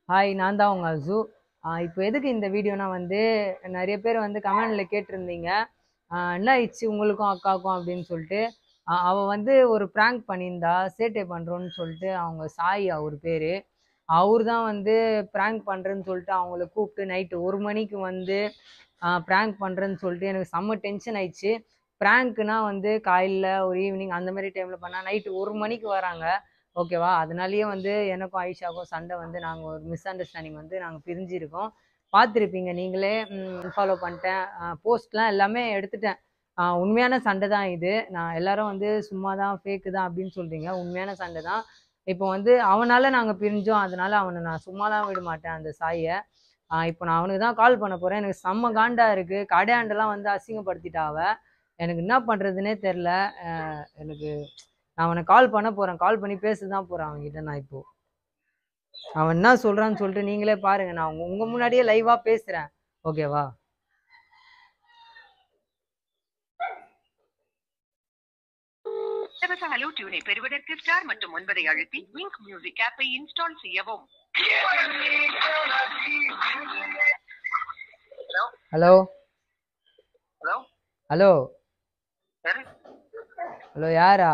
Hi நான் தான் உங்கள் அசு இப்போ எதுக்கு இந்த வீடியோனா வந்து நிறைய பேர் வந்து கமெண்டில் கேட்டிருந்தீங்க ஆஹ் என்ன ஆயிடுச்சு உங்களுக்கும் அக்காவுக்கும் அப்படின்னு சொல்லிட்டு ஆஹ் அவ வந்து ஒரு ப்ராங்க் பண்ணியிருந்தா சேட்டை பண்ணுறோன்னு சொல்லிட்டு அவங்க சாய் அவர் பேர் அவர் தான் வந்து ப்ராங்க் பண்ணுறேன்னு சொல்லிட்டு அவங்கள கூப்பிட்டு நைட்டு ஒரு மணிக்கு வந்து ப்ராங்க் பண்ணுறேன்னு சொல்லிட்டு எனக்கு செம்ம டென்ஷன் ஆயிடுச்சு ப்ராங்க்னா வந்து காலையில் ஒரு ஈவினிங் அந்த மாதிரி டைமில் பண்ணால் நைட்டு ஒரு மணிக்கு வராங்க ஓகேவா அதனாலேயே வந்து எனக்கும் ஆயிஷாவுக்கும் சண்டை வந்து நாங்கள் ஒரு மிஸ் அண்டர்ஸ்டாண்டிங் வந்து நாங்கள் பிரிஞ்சிருக்கோம் பார்த்துருப்பீங்க நீங்களே ஃபாலோ பண்ணிட்டேன் போஸ்ட்லாம் எல்லாமே எடுத்துட்டேன் ஆஹ் உண்மையான சண்டை தான் இது நான் எல்லாரும் வந்து சும்மா தான் ஃபேக்கு தான் அப்படின்னு சொல்கிறீங்க உண்மையான சண்டை தான் இப்போ வந்து அவனால நாங்கள் பிரிஞ்சோம் அதனால அவனை நான் சும்மாலாம் விட மாட்டேன் அந்த சாயை இப்போ நான் அவனுக்கு தான் கால் பண்ண போகிறேன் எனக்கு செம்ம காண்டா இருக்குது கடையாண்டெல்லாம் வந்து அசிங்கப்படுத்திட்டா அவ எனக்கு என்ன பண்ணுறதுனே தெரில எனக்கு நான் அவனை கால் பண்ண போகிறேன் கால் பண்ணி பேச தான் போகிறேன் அவன்கிட்ட நான் இப்போ அவன் என்ன சொல்கிறான்னு சொல்லிட்டு நீங்களே பாருங்க நான் உங்க உங்கள் முன்னாடியே லைவாக பேசுகிறேன் ஓகேவா இலவச ஹலோ டியூனை பெறுவதற்கு ஸ்டார் மற்றும் ஒன்பதை அழுத்தி விங்க் மியூசிக் ஆப்பை இன்ஸ்டால் செய்யவும் ஹலோ ஹலோ ஹலோ யாரு ஹலோ யாரா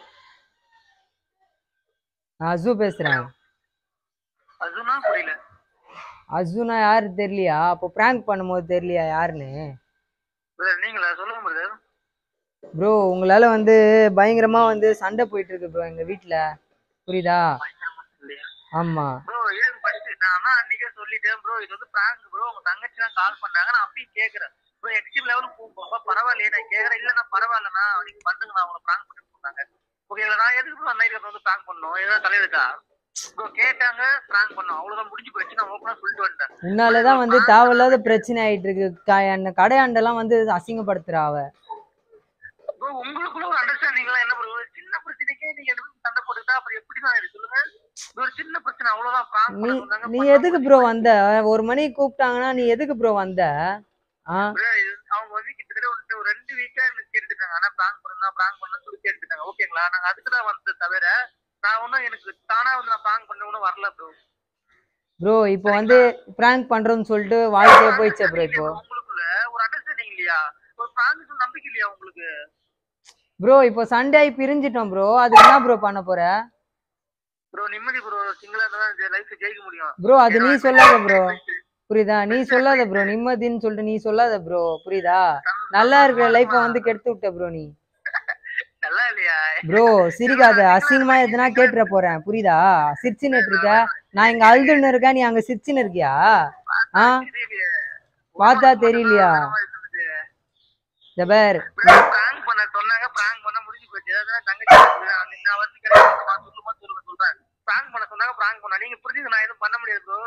நான் அசு பேசுகிறேன் அதுனா புரியல அசுனா யாரு தெரியலையா அப்போ ப்ராங்க் பண்ணும்போது தெரியலையா யாருன்னு பிரதர் நீங்களா சொல்லுங்க பிரதர் ப்ரோ உங்களால வந்து பயங்கரமா வந்து சண்டை போயிட்டு இருக்கு ப்ரோ எங்க வீட்ல புரியுதா ஆமா ப்ரோ இருங்க ஃபர்ஸ்ட் நான் தான் அன்னைக்கே சொல்லிட்டேன் ப்ரோ இது வந்து பிராங்க் ப்ரோ உங்க தங்கச்சி தான் கால் பண்ணாங்க நான் அப்பயும் கேக்குறேன் ப்ரோ எக்ஸ்ட்ரீம் லெவலுக்கு போகும்போது பரவாயில்லையே நான் கேக்குறேன் இல்ல நான் பரவாயில்லண்ணா நீங்க பண்ணுங்க நான் உங்களை பிராங்க் பண்ணி சொன்னாங்க ஓகேங்களா நான் எதுக்கு ப்ரோ நைட் வந்து பிராங்க் பண்ணோம் ஏதாவது தலையிருக்கா ப்ரோ கேட்டாங்க பிராங்க் பண்ணோம் அவ்வளவுதான் முடிஞ்சு போயிடுச்சு நான் ஓப்பனா சொல்லிட்டு வந்துட்டேன் உன்னாலதான் வந்து தேவையில்லாத பிரச்சனை ஆயிட்டு இருக்கு க- அந்த கடையாண்டெல்லாம் வந்து அசிங்கப்படுத்துறா அவ ப்ரோ உங்களுக்குள்ள ஒரு அண்டர்ஸ்டாண்டிங் எல்லாம் என்ன ப்ரோ சின்ன பிரச்சனைக்கே நீங்க எதுவும் சண்டை போட்டுட்டா அப்புறம் எப்படி தான் இது சொல்லுங்க இது ஒரு சின்ன பிரச்சனை அவ்வளவுதான் பிராங்க் நீ பண்ண சொன்னாங்க நீ பண்ண எதுக்கு ப்ரோ வந்த ஒரு மணிக்கு கூப்பிட்டாங்கன்னா நீ எதுக்கு ப்ரோ வந்த ஆ bro, இது அவங்க வந்து கிட்டத்தட்ட வந்து ஒரு ரெண்டு வீக்கா எனக்கு கேட்டுட்டாங்க ஆனா பிராங்க் பண்ணா பிராங்க் பண்ணா சொல்லி கேட்டுட்டாங்க ஓகேங்களா நாங்க அதுக்கு தான் வந்தது தவிர நான் ஒன்னும் எனக்கு தானா வந்து நான் பிராங்க் பண்ண ஒன்றும் வரல ப்ரோ ப்ரோ இப்போ வந்து ப்ராங்க் பண்றோம்னு சொல்லிட்டு வாழ்க்கையே போயிடுச்சே ப்ரோ இப்போ உங்களுக்குள்ள ஒரு அண்டர்ஸ்டாண்டிங் இல்லையா ஒரு பிராங்க் நம்பிக்கை இல்லையா உங்களுக்கு ப்ரோ இப்போ சண்டே ஆகி பிரிஞ்சிட்டோம் ப்ரோ அதுக்கு என்ன ப்ரோ பண்ண போற ப்ரோ நிம்மதி ப்ரோ சிங்கிளா தான் லைஃப் ஜெயிக்க முடியும் ப்ரோ அது நீ சொல்லாத ப்ரோ புரியுதா நீ சொல்லாத ப்ரோ நிம்மதின்னு சொல்லிட்டு நீ சொல்லாத ப்ரோ புரியுதா நல்லா இருக்கிற லைஃப்பை வந்து கெடுத்து விட்ட ப்ரோ நீ நல்லா இல்லையா ப்ரோ சிரிக்காத அசிங்கமா எதுனா கேட்டுற போறேன் புரியுதா சிரிச்சுன்னு இருக்க நான் இங்க அழுதுன்னு இருக்கேன் நீ அங்க சிரிச்சுன்னு இருக்கியா ஆ தெரியலையே. பார்த்தா தெரியலையா இந்த பேர் பிராங்க் பண்ண சொன்னாங்க பிராங்க் பண்ண முடிஞ்சு போச்சு அதான் தங்கச்சி வந்து, நான் வந்து கிடையாது சொல்லுமா சொல்லுங்க சொல்றேன் பிராங்க் பண்ண சொன்னாங்க பிராங்க் பண்ண நீங்க புரிஞ்சுங்க நான் எதுவும் பண்ண முடியாது ப்ரோ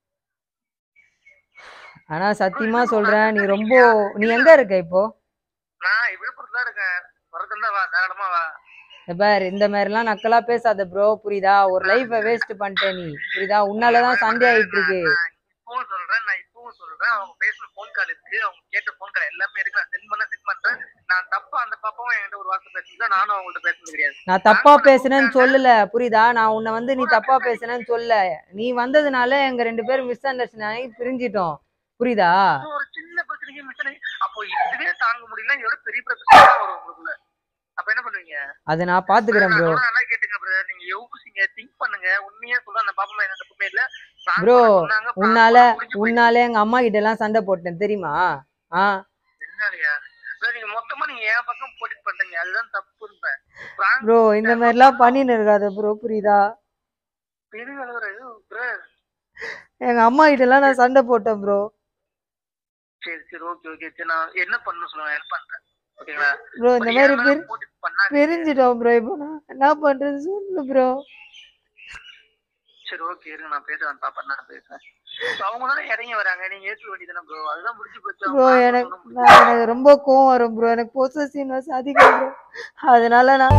ஆனா சத்தியமா சொல்றேன் நீ ரொம்ப நீ எங்க இருக்க இப்போ நான் விழுப்புரத்துல தான் இருக்கேன் வரதுல வா தாராளமா வா இந்த பார் இந்த மாதிரிலாம் நக்கலா பேசாத ப்ரோ புரியுதா ஒரு லைஃபை வேஸ்ட் பண்ணிட்ட நீ புரியுதா உன்னாலதான் சண்டே ஆயிட்டு இருக்கு நான் இப்பவும் சொல்றேன் நான் இப்பவும் சொல்றேன் அவங்க பேசுற போன் கால் இருக்கு அவங்க கேட்ட போன் கால் எல்லாமே இருக்கு நான் சென்ட் பண்ண சென்ட் பண்றேன் நான் தப்பா அந்த பாப்பாவும் என்கிட்ட ஒரு வார்த்தை பேசுறேன் நானும் அவங்கள்ட்ட பேசுறது கிடையாது நான் தப்பா பேசுனேன்னு சொல்லல புரியுதா நான் உன்னை வந்து நீ தப்பா பேசுனேன்னு சொல்லல நீ வந்ததுனால எங்க ரெண்டு பேரும் மிஸ் அண்டர்ஸ்டாண்டிங் ஆகி பிரிஞ்சிட்டோம் புரியுதா இது ஒரு சின்ன பிரச்சனைக்கு மிச்சனை அப்போ இதுவே தாங்க முடியல இதோட பெரிய பிரச்சனை தான் வரும் உங்களுக்குள்ள அப்ப என்ன பண்ணுவீங்க அதை நான் பாத்துக்கிறேன் நான் ப்ரோ சொல்றேன் நல்லா கேட்டுங்க பிரதர் நீங்க யோசிங்க திங்க் பண்ணுங்க உண்மையா சொல்ல அந்த பாப்பா என்ன தப்புமே இல்ல prank Bro, பண்ண சொன்னாங்க, prank உன்னால பண்ண முடிஞ்சு போயிடுச்சு. உன்னால எங்க அம்மா கிட்ட எல்லாம் சண்டை போட்டேன் தெரியுமா ஆ என்னடியா bro, நீங்க மொத்தமா நீங்க என் பக்கம் போட்டு பண்றீங்க அதுதான் தப்புன்றேன் prank ப்ரோ இந்த மாதிரிலாம் பண்ணின்னு இருக்காத ப்ரோ புரியுதா பெரிய அளவுல இது bro. எங்க அம்மா கிட்ட எல்லாம் நான் சண்டை போட்டேன் ப்ரோ சரி சரி ஓகே ஓகே சரி நான் என்ன பண்ணணும் சொல்லுங்க ஹெல்ப் பண்றேன் ஓகேங்களா ப்ரோ இந்த ஒரு மாதிரி ஏழு பிரி நாள் போட்டு பண்ணாதீங்க. பிரிஞ்சிட்டோம் ப்ரோ இப்போ நான் என்ன பண்றது சொல்லு ப்ரோ சரி ஓகே இருங்க நான் பேசுறேன் பாப்பா நான் பேசுறேன் So, அவங்க தானே இறங்கி வராங்க நீங்க ஏற்க வேண்டியதானே ப்ரோ அதுதான் முடிஞ்சு போச்சு ப்ரோ அவங்க எனக்கு ஒண்ணும் முடிஞ்சு நான் எனக்கு ரொம்ப கோவம் வரும் ப்ரோ எனக்கு பொசசிவ்னஸ் அதிகம் ப்ரோ அதனால நான்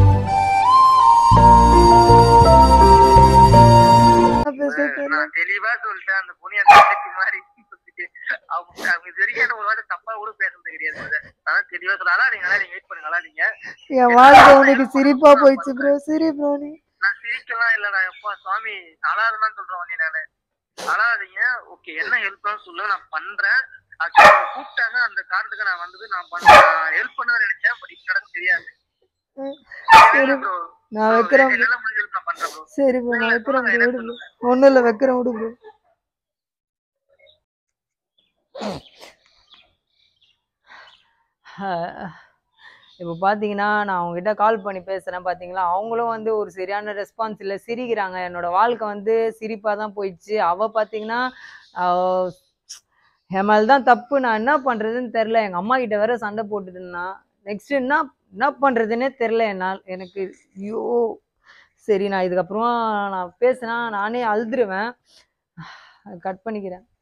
என்ன பேச தெரியல நான் தெளிவா சொல்லிட்டேன் அந்த பொண்ணு அந்த தங்கச்சி மாதிரி சொல்லிட்டு அவங்க அவங்க இது வரைக்கும் என்ன ஒரு வாட்டி தப்பா கூட பேசுறது கிடையாது brother. அதான் தெளிவா சொல்ல அழாதீங்க அழாதீங்க வெயிட் பண்ணுங்க அழாதீங்க என் வாழ்க்கை உனக்கு சிரிப்பா போயிடுச்சு ப்ரோ சிரி ப்ரோ நீ நான் சிரிக்கலாம் இல்ல நான் எப்பா சுவாமி அழாதுன்னு சொல்றேன் நீ நானு அழாதீங்க ஓகே என்ன ஹெல்ப் சொல்ல நான் பண்றேன் Actually, அவங்க கூப்பிட்டாங்க அந்த காரணத்துக்கு நான் வந்தது நான் பண்றேன் ஹெல்ப் பண்ண நினைச்சேன் பட் இப்ப நடக்க தெரியாது சரி ப்ரோ நான் வைக்கிறேன் என்னால முடிஞ்ச help நான் பண்றேன் ப்ரோ சரி ப்ரோ நான் இல்ல, வைக்கிறேன் சொல்லுங்க, bro, என்ன விடு ப்ரோ ஒன்றும் இல்லை வைக்கிறேன் விடு ப்ரோ இப்போ பார்த்தீங்கன்னா நான் அவங்ககிட்ட கால் பண்ணி பேசுகிறேன் பார்த்தீங்களா அவங்களும் வந்து ஒரு சரியான ரெஸ்பான்ஸ் இல்லை சிரிக்கிறாங்க என்னோட வாழ்க்கை வந்து சிரிப்பாக தான் போயிடுச்சு அவள் பார்த்தீங்கன்னா அவ- என் மேலே தான் தப்பு நான் என்ன பண்ணுறதுன்னு தெரில எங்கள் அம்மா கிட்ட வேற சண்டை போட்டுட்டு இருந்தான் நெக்ஸ்ட் என்ன என்ன பண்ணுறதுன்னே தெரில என்னால் எனக்கு ஐயோ சரி நான் இதுக்கப்புறமா நான் பேசினா நானே அழுதுருவேன் கட் பண்ணிக்கிறேன்